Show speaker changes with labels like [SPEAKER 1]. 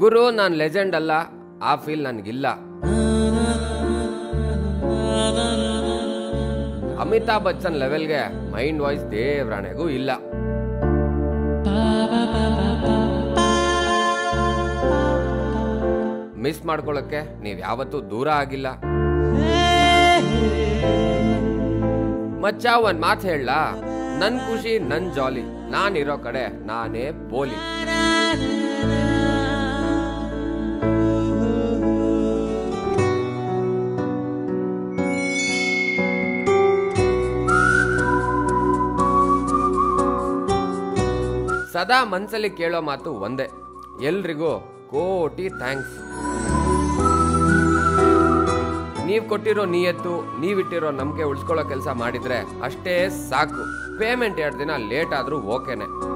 [SPEAKER 1] ಗುರು ನಾನು ಲೆಜೆಂಡ್ ಅಲ್ಲ ಆ ಫೀಲ್ ನನಗಿಲ್ಲ ಅಮಿತಾಬ್ ಬಚ್ಚನ್ ಲೆವೆಲ್ಗೆ ಮೈಂಡ್ ವಾಯ್ಸ್ ದೇವ್ರಾಣೆಗೂ ಇಲ್ಲ ಮಿಸ್ ಮಾಡ್ಕೊಳ್ಳೋಕ್ಕೆ ನೀವು ಯಾವತ್ತೂ ದೂರ ಆಗಿಲ್ಲ ಮಚ್ಚ ಒಂದ್ ಮಾತು ಹೇಳಲಾ ನನ್ ಖುಷಿ ನನ್ ಜಾಲಿ ನಾನಿರೋ ಕಡೆ ನಾನೇ ಪೋಲಿ ಸದಾ ಮನ್ಸಲ್ಲಿ ಕೇಳೋ ಮಾತು ಒಂದೇ ಎಲ್ರಿಗೂ ಕೋಟಿ ಥ್ಯಾಂಕ್ಸ್ ನೀವ್ ಕೊಟ್ಟಿರೋ ನಿಯತ್ತು ನೀವಿಟ್ಟಿರೋ ನಂಬಿಕೆ ಉಳಿಸ್ಕೊಳ್ಳೋ ಕೆಲಸ ಮಾಡಿದ್ರೆ ಅಷ್ಟೇ ಸಾಕು ಪೇಮೆಂಟ್ ಎರಡು ದಿನ ಲೇಟ್ ಆದ್ರೂ ಓಕೆನೆ